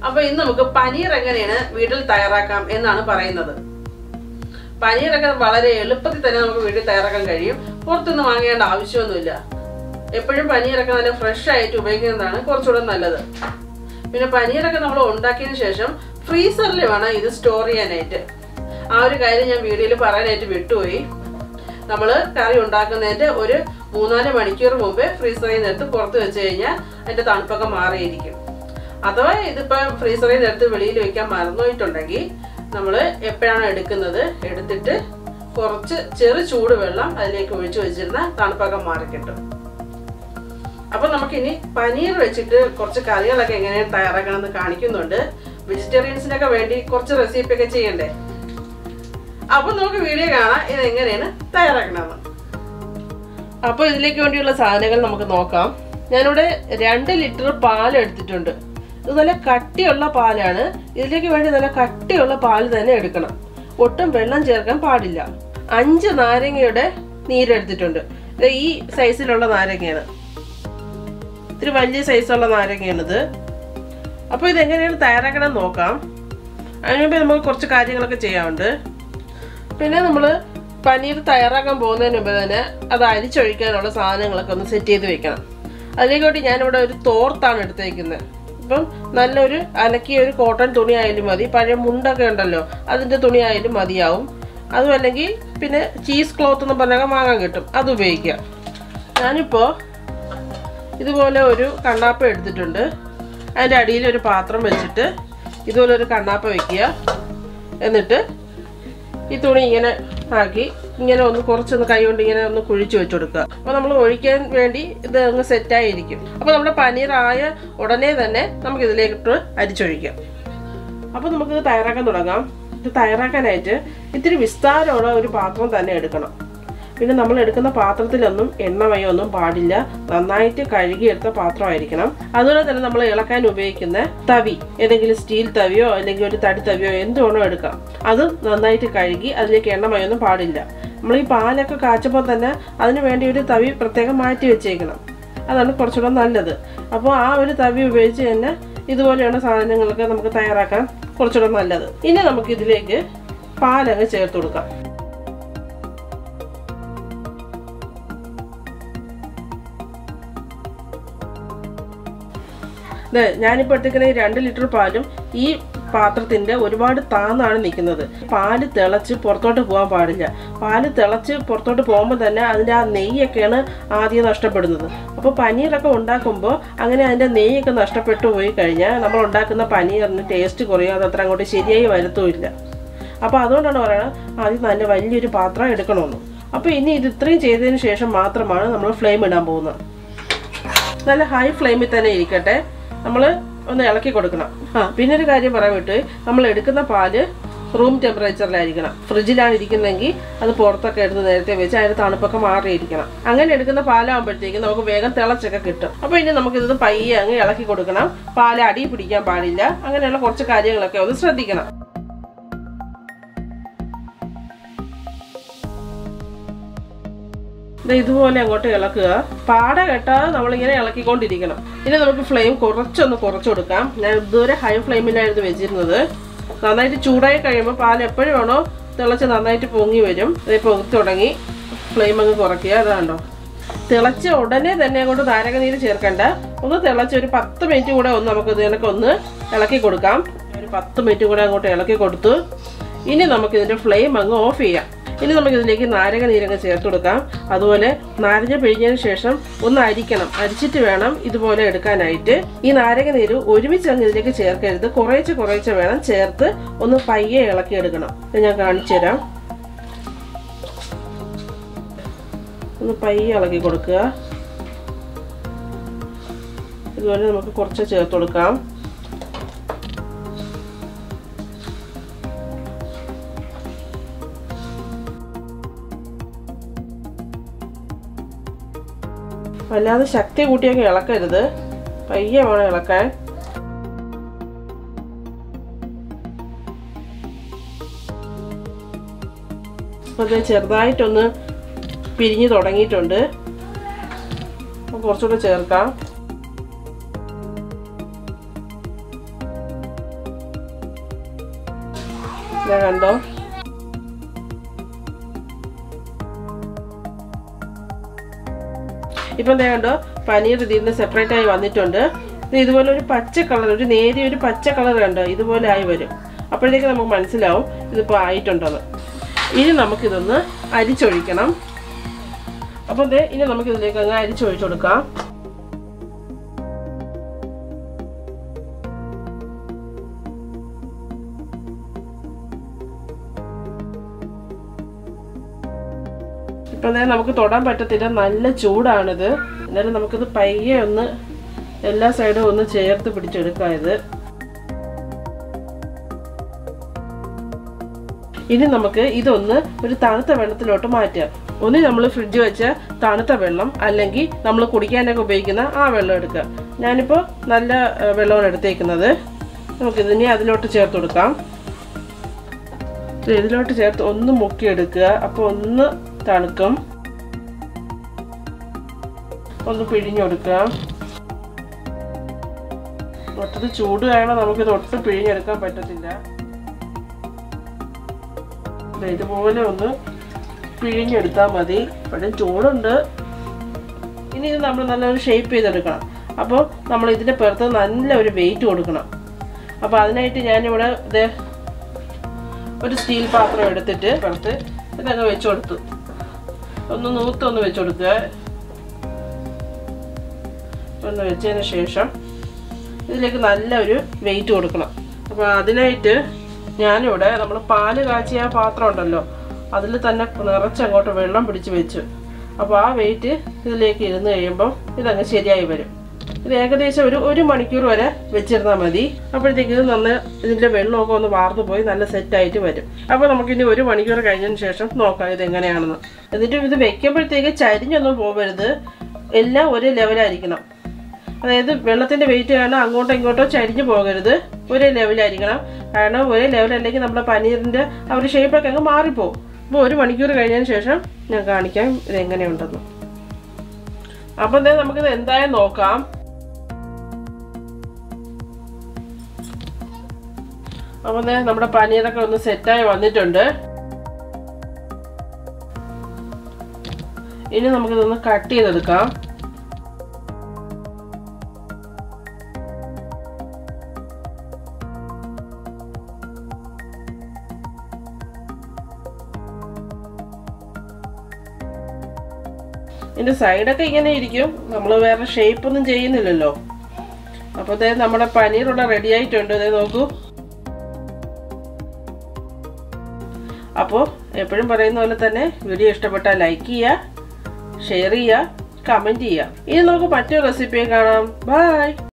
അപ്പൊ ഇന്ന് നമുക്ക് പനീർ എങ്ങനെയാണ് വീട്ടിൽ തയ്യാറാക്കാം എന്നാണ് പറയുന്നത് പനീറൊക്കെ വളരെ എളുപ്പത്തിൽ തന്നെ നമുക്ക് വീട്ടിൽ തയ്യാറാക്കാൻ കഴിയും പുറത്തുനിന്ന് വാങ്ങേണ്ട ആവശ്യമൊന്നുമില്ല എപ്പോഴും പനീറൊക്കെ നല്ല ഫ്രഷ് ആയിട്ട് ഉപയോഗിക്കുന്നതാണ് കുറച്ചുകൂടെ നല്ലത് പിന്നെ പനീറൊക്കെ നമ്മൾ ഉണ്ടാക്കിയതിന് ശേഷം ഫ്രീസറിൽ വേണം ഇത് സ്റ്റോർ ചെയ്യാനായിട്ട് ആ ഒരു കാര്യം ഞാൻ വീഡിയോയിൽ പറയാനായിട്ട് വിട്ടുപോയി നമ്മൾ കറി ഉണ്ടാക്കുന്നതിന്റെ ഒരു മൂന്നാല് മണിക്കൂർ മുമ്പേ ഫ്രീസറിൽ നിന്ന് എടുത്ത് പുറത്ത് വെച്ച് കഴിഞ്ഞാൽ അതിന്റെ തണുപ്പൊക്കെ മാറിയിരിക്കും അഥവാ ഇതിപ്പോ ഫ്രീസറിൽ നിന്ന് എടുത്ത് വെളിയിൽ വെക്കാൻ മറന്നുപോയിട്ടുണ്ടെങ്കിൽ നമ്മൾ എപ്പോഴാണ് എടുക്കുന്നത് എടുത്തിട്ട് കുറച്ച് ചെറു ചൂട് വെള്ളം അതിലേക്ക് ഒഴിച്ചു വെച്ചിരുന്ന തണുപ്പൊക്കെ മാറി കിട്ടും അപ്പൊ നമുക്കിനി പനീർ വെച്ചിട്ട് കുറച്ച് കറികളൊക്കെ എങ്ങനെയാണ് തയ്യാറാക്കണമെന്ന് കാണിക്കുന്നുണ്ട് വെജിറ്റേറിയൻസിനൊക്കെ വേണ്ടി കുറച്ച് റെസിപ്പി ഒക്കെ ചെയ്യണ്ടേ അപ്പൊ നമുക്ക് വീഡിയോ കാണാം ഇത് എങ്ങനെയാണ് തയ്യാറാക്കണമെന്ന് അപ്പൊ ഇതിലേക്ക് വേണ്ടിയുള്ള സാധനങ്ങൾ നമുക്ക് നോക്കാം ഞാനിവിടെ രണ്ട് ലിറ്റർ പാൽ എടുത്തിട്ടുണ്ട് ഇത് നല്ല കട്ടിയുള്ള പാലാണ് ഇതിലേക്ക് വേണ്ടി നല്ല കട്ടിയുള്ള പാൽ തന്നെ എടുക്കണം ഒട്ടും വെള്ളം ചേർക്കാൻ പാടില്ല അഞ്ച് നാരങ്ങയുടെ നീരെടുത്തിട്ടുണ്ട് ഇത് ഈ സൈസിലുള്ള നാരങ്ങയാണ് ഇത്തിരി വലിയ സൈസുള്ള നാരങ്ങയാണിത് അപ്പോൾ ഇത് എങ്ങനെയാണ് തയ്യാറാക്കണം എന്ന് നോക്കാം അതിനുമുമ്പ് നമുക്ക് കുറച്ച് കാര്യങ്ങളൊക്കെ ചെയ്യാനുണ്ട് പിന്നെ നമ്മൾ പനീർ തയ്യാറാക്കാൻ പോകുന്നതിന് മുമ്പ് തന്നെ അത് അരിച്ചൊഴിക്കാനുള്ള സാധനങ്ങളൊക്കെ ഒന്ന് സെറ്റ് ചെയ്ത് വെക്കണം അതിലേക്ക് വേണ്ടി ഞാനിവിടെ ഒരു തോർത്താണ് എടുത്തേക്കുന്നത് ഇപ്പം നല്ലൊരു അലക്കിയ ഒരു കോട്ടൺ തുണി ആയാലും മതി പഴയ മുണ്ടൊക്കെ ഉണ്ടല്ലോ അതിൻ്റെ തുണി ആയാലും മതിയാവും അതും അല്ലെങ്കിൽ പിന്നെ ചീസ് ക്ലോത്ത് എന്ന് പറഞ്ഞാൽ വാങ്ങാൻ കിട്ടും അത് ഉപയോഗിക്കുക ഞാനിപ്പോൾ ഇതുപോലെ ഒരു കണ്ണാപ്പ എടുത്തിട്ടുണ്ട് അതിൻ്റെ അടിയിൽ ഒരു പാത്രം വെച്ചിട്ട് ഇതുപോലെ ഒരു കണ്ണാപ്പ വെക്കുക എന്നിട്ട് ഈ തുണി ഇങ്ങനെ ആക്കി ഇങ്ങനെ ഒന്ന് കുറച്ചൊന്ന് കൈ കൊണ്ട് ഇങ്ങനെ ഒന്ന് കുഴിച്ചു വെച്ച് കൊടുക്കുക അപ്പോൾ നമ്മൾ ഒഴിക്കാൻ വേണ്ടി ഇത് അങ്ങ് സെറ്റായിരിക്കും അപ്പോൾ നമ്മുടെ പനീർ ആയ ഉടനെ തന്നെ നമുക്ക് ഇതിലേക്കിട്ട് അരിച്ചൊഴിക്കാം അപ്പോൾ നമുക്കിത് തയ്യാറാക്കാൻ തുടങ്ങാം ഇത് തയ്യാറാക്കാനായിട്ട് ഇത്തിരി വിസ്താരമുള്ള ഒരു പാത്രം തന്നെ എടുക്കണം പിന്നെ നമ്മൾ എടുക്കുന്ന പാത്രത്തിലൊന്നും എണ്ണമയോ ഒന്നും പാടില്ല നന്നായിട്ട് കഴുകിയെടുത്ത പാത്രമായിരിക്കണം അതുപോലെ തന്നെ നമ്മൾ ഇളക്കാൻ ഉപയോഗിക്കുന്ന തവി ഏതെങ്കിലും സ്റ്റീൽ തവിയോ അല്ലെങ്കിൽ ഒരു തടി തവിയോ എന്ത് വേണോ എടുക്കാം അത് നന്നായിട്ട് കഴുകി അതിലേക്ക് എണ്ണമയോ ഒന്നും പാടില്ല നമ്മൾ ഈ പാലൊക്കെ കാച്ചപ്പോൾ തന്നെ അതിന് വേണ്ടി ഒരു തവി പ്രത്യേകം മാറ്റി വെച്ചേക്കണം അതാണ് കുറച്ചുകൂടെ നല്ലത് അപ്പോൾ ആ ഒരു തവി ഉപയോഗിച്ച് തന്നെ ഇതുപോലെയുള്ള സാധനങ്ങളൊക്കെ നമുക്ക് തയ്യാറാക്കാൻ കുറച്ചുകൂടെ നല്ലത് ഇനി നമുക്ക് ഇതിലേക്ക് പാലങ്ങ് ചേർത്ത് കൊടുക്കാം ഞാനിപ്പോൾ എടുത്തിരിക്കുന്ന ഈ രണ്ട് ലിറ്റർ പാലും ഈ പാത്രത്തിന്റെ ഒരുപാട് താന്നാണ് നിൽക്കുന്നത് പാല് തിളച്ച് പുറത്തോട്ട് പോകാൻ പാടില്ല പാല് തിളച്ച് പുറത്തോട്ട് പോകുമ്പോൾ തന്നെ അതിൻ്റെ ആ നെയ്യൊക്കെയാണ് ആദ്യം നഷ്ടപ്പെടുന്നത് അപ്പോൾ പനീറൊക്കെ ഉണ്ടാക്കുമ്പോൾ അങ്ങനെ അതിൻ്റെ നെയ്യൊക്കെ നഷ്ടപ്പെട്ടു പോയി കഴിഞ്ഞാൽ നമ്മൾ ഉണ്ടാക്കുന്ന പനീറിന് ടേസ്റ്റ് കുറയും അത് അത്ര അങ്ങോട്ട് ശരിയായി വരത്തുമില്ല അപ്പോൾ അതുകൊണ്ടാണ് പറയുന്നത് ആദ്യം നല്ല വലിയൊരു പാത്രം എടുക്കണമെന്ന് അപ്പോൾ ഇനി ഇത് ഇത്രയും ചെയ്തതിന് ശേഷം മാത്രമാണ് നമ്മൾ ഫ്ലെയിം ഇടാൻ പോകുന്നത് നല്ല ഹൈ ഫ്ലെയിമിൽ തന്നെ ഇരിക്കട്ടെ നമ്മൾ ഒന്ന് ഇളക്കി കൊടുക്കണം ആ പിന്നെ ഒരു കാര്യം പറയാൻ വിട്ട് നമ്മൾ എടുക്കുന്ന പാല് റൂം ടെമ്പറേച്ചറിലായിരിക്കണം ഫ്രിഡ്ജിലാണ് ഇരിക്കുന്നതെങ്കിൽ അത് പുറത്തൊക്കെ എടുത്ത് നേരത്തെ വെച്ച് അതിന് തണുപ്പൊക്കെ മാറിയിരിക്കണം അങ്ങനെ എടുക്കുന്ന പാലാകുമ്പോഴത്തേക്കും നമുക്ക് വേഗം തിളച്ചൊക്കെ കിട്ടും അപ്പോൾ ഇനി നമുക്ക് ഇത് പയ്യെ അങ്ങ് ഇളക്കി കൊടുക്കണം പാല് അടി പിടിക്കാൻ പാടില്ല അങ്ങനെയുള്ള കുറച്ച് കാര്യങ്ങളൊക്കെ ഒന്ന് ശ്രദ്ധിക്കണം ഇതുപോലെ അങ്ങോട്ട് ഇളക്കുക പാട കെട്ടാതെ നമ്മളിങ്ങനെ ഇളക്കിക്കൊണ്ടിരിക്കണം ഇനി നമുക്ക് ഫ്ലെയിം കുറച്ചൊന്ന് കുറച്ച് കൊടുക്കാം ഞാൻ ഇതുവരെ ഹൈ ഫ്ലെയിമിലായിരുന്നു വെച്ചിരുന്നത് നന്നായിട്ട് ചൂടായി കഴിയുമ്പോൾ പാൽ എപ്പോഴും വേണോ തിളച്ച് നന്നായിട്ട് പൊങ്ങി വരും ഇത് പൊങ്ങി തുടങ്ങി ഫ്ലെയിം അങ്ങ് കുറയ്ക്കുക അതാണ്ടോ തിളച്ച ഉടനെ തന്നെ അങ്ങോട്ട് നാരകനീര് ചേർക്കണ്ട ഒന്ന് തിളച്ച് ഒരു പത്ത് മിനിറ്റ് കൂടെ ഒന്ന് നമുക്ക് ഇതിനൊക്കെ ഒന്ന് ഇളക്കി കൊടുക്കാം ഒരു പത്ത് മിനിറ്റ് കൂടെ അങ്ങോട്ട് ഇളക്കി കൊടുത്തു ഇനി നമുക്ക് ഇതിൻ്റെ ഫ്ലെയിം അങ്ങ് ഓഫ് ചെയ്യാം ഇനി നമുക്ക് ഇതിലേക്ക് നാരങ്ങ നീരങ്ങ് ചേർത്ത് കൊടുക്കാം അതുപോലെ നാരങ്ങ പിഴിഞ്ഞതിന് ശേഷം ഒന്ന് അരിക്കണം അരിച്ചിട്ട് വേണം ഇതുപോലെ എടുക്കാനായിട്ട് ഈ നാരങ്ങ നീര് ഒരുമിച്ച് അങ്ങ് ഇതിലേക്ക് ചേർക്കരുത് കുറേശ്ശെ കുറേശ്ശെ വേണം ചേർത്ത് ഒന്ന് പയ്യെ ഇളക്കി എടുക്കണം ഇത് ഞാൻ കാണിച്ചു തരാം ഒന്ന് പയ്യെ ഇളക്കി കൊടുക്കുക ഇതുപോലെ നമുക്ക് കുറച്ച് ചേർത്ത് കൊടുക്കാം വല്ലാതെ ശക്തി കൂട്ടിയൊക്കെ ഇളക്കരുത് പയ്യെ വേണം ഇളക്കാൻ അത് ചെറുതായിട്ടൊന്ന് പിരിഞ്ഞു തുടങ്ങിയിട്ടുണ്ട് അപ്പോൾ കുറച്ചുകൂടെ ചേർക്കാം ഇതാ കണ്ടോ ഇപ്പം എന്താ കണ്ടോ പനീർ ഇതിൽ നിന്ന് സെപ്പറേറ്റ് ആയി വന്നിട്ടുണ്ട് ഇത് ഇതുപോലെ ഒരു പച്ച കളർ ഒരു നേരിയ ഒരു പച്ച കളർ കണ്ടോ ഇതുപോലെ ആയി വരും അപ്പോഴത്തേക്ക് നമുക്ക് മനസ്സിലാവും ഇതിപ്പോൾ ആയിട്ടുണ്ടെന്ന് ഇനി നമുക്കിതൊന്ന് അരിച്ചൊഴിക്കണം അപ്പം ദേ ഇനി നമുക്കിതിലേക്ക് അങ്ങ് അരിച്ചൊഴിച്ചു കൊടുക്കാം ഇപ്പം തന്നെ നമുക്ക് തൊടാൻ പറ്റത്തില്ല നല്ല ചൂടാണിത് എന്നാലും നമുക്കിത് പയ്യെ ഒന്ന് എല്ലാ സൈഡും ഒന്ന് ചേർത്ത് പിടിച്ചെടുക്കാം ഇത് ഇനി നമുക്ക് ഇതൊന്ന് ഒരു തണുത്ത വെള്ളത്തിലോട്ട് മാറ്റാം ഒന്ന് നമ്മൾ ഫ്രിഡ്ജ് വെച്ച തണുത്ത വെള്ളം അല്ലെങ്കിൽ നമ്മൾ കുടിക്കാനൊക്കെ ഉപയോഗിക്കുന്ന ആ വെള്ളം എടുക്കുക ഞാനിപ്പോൾ നല്ല ഏഹ്, വെള്ളമാണ് എടുത്തേക്കുന്നത് നമുക്കിതിനെ അതിലോട്ട് ചേർത്ത് കൊടുക്കാം ഇത് ഇതിലോട്ട് ചേർത്ത് ഒന്ന് മുക്കിയെടുക്കുക അപ്പോൾ ഒന്ന് തണുക്കും ഒന്ന് പിഴിഞ്ഞെടുക്കുക ഒട്ടത് ചൂട് കാരണം നമുക്കിത് ഒട്ടും പിഴിഞ്ഞെടുക്കാൻ പറ്റത്തില്ല ദേ ഇതുപോലെ ഒന്ന് പിഴിഞ്ഞെടുത്താൽ മതി പക്ഷേ ചൂടുണ്ട് ഇനി ഇത് നമ്മൾ നല്ലൊരു ഷേപ്പ് ചെയ്തെടുക്കണം അപ്പോൾ നമ്മൾ ഇതിൻ്റെ പുറത്ത് നല്ല ഒരു വെയിറ്റ് കൊടുക്കണം അപ്പോൾ അതിനായിട്ട് ഞാനിവിടെ ഇത് ഒരു സ്റ്റീൽ പാത്രം എടുത്തിട്ട് പുറത്ത് ഇതങ്ങ് വെച്ച് കൊടുത്തു ഒന്ന് നൂത്തൊന്ന് വെച്ച് കൊടുക്കുക ഒന്ന് വെച്ചതിന് ശേഷം ഇതിലേക്ക് നല്ല ഒരു വെയിറ്റ് കൊടുക്കണം അപ്പോൾ അതിനായിട്ട് ഞാനിവിടെ നമ്മൾ പാല് കാച്ചിയ ആ പാത്രം ഉണ്ടല്ലോ അതിൽ തന്നെ നിറച്ചങ്ങോട്ട് വെള്ളം പിടിച്ച് വെച്ചു അപ്പോൾ ആ വെയിറ്റ് ഇതിലേക്ക് ഇരുന്ന് കഴിയുമ്പോൾ ഇതങ്ങ് ശരിയായി വരും ഇത് ഏകദേശം ഒരു ഒരു മണിക്കൂർ വരെ വെച്ചിരുന്നാൽ മതി അപ്പോഴത്തേക്ക് ഇത് നന്ന് ഇതിൻ്റെ വെള്ളമൊക്കെ ഒന്ന് വാർന്നു പോയി നല്ല സെറ്റായിട്ട് വരും അപ്പോൾ നമുക്കിനി ഒരു മണിക്കൂർ കഴിഞ്ഞതിന് ശേഷം നോക്കാം ഇത് എങ്ങനെയാണെന്ന് എന്നിട്ട് ഇത് വെക്കുമ്പോഴത്തേക്ക് ചരിഞ്ഞൊന്നും പോകരുത് എല്ലാം ഒരേ ലെവലായിരിക്കണം അതായത് വെള്ളത്തിന്റെ വെയിറ്റ് കാരണം അങ്ങോട്ടോ ഇങ്ങോട്ടോ ചരിഞ്ഞു പോകരുത് ഒരേ ലെവലായിരിക്കണം കാരണം ഒരേ ലെവലല്ലെങ്കിൽ നമ്മുടെ പനീറിന്റെ ആ ഒരു ഷേപ്പൊക്കെ അങ്ങ് മാറിപ്പോവും അപ്പോൾ ഒരു മണിക്കൂർ കഴിഞ്ഞതിന് ശേഷം ഞാൻ കാണിക്കാം ഇത് എങ്ങനെയുണ്ടെന്ന് അപ്പം തന്നെ നമുക്കിത് എന്തായാലും നോക്കാം അപ്പം ദേ നമ്മുടെ പനീറൊക്കെ ഒന്ന് സെറ്റായി വന്നിട്ടുണ്ട് ഇനി നമുക്കിതൊന്ന് കട്ട് ചെയ്തെടുക്കാം ഇതിന്റെ സൈഡൊക്കെ ഇങ്ങനെ ഇരിക്കും നമ്മൾ വേറെ ഷേപ്പ് ഒന്നും ചെയ്യുന്നില്ലല്ലോ അപ്പോൾ ദേ നമ്മുടെ പനീറുള്ള റെഡി ആയിട്ടുണ്ട് ദേ നോക്കൂ അപ്പോൾ എപ്പോഴും പറയുന്ന പോലെ തന്നെ വീഡിയോ ഇഷ്ടപ്പെട്ടാൽ ലൈക്ക് ചെയ്യുക ഷെയർ ചെയ്യുക കമൻറ്റ് ചെയ്യുക ഇനി നമുക്ക് മറ്റൊരു റെസിപ്പിയെ കാണാം ബൈ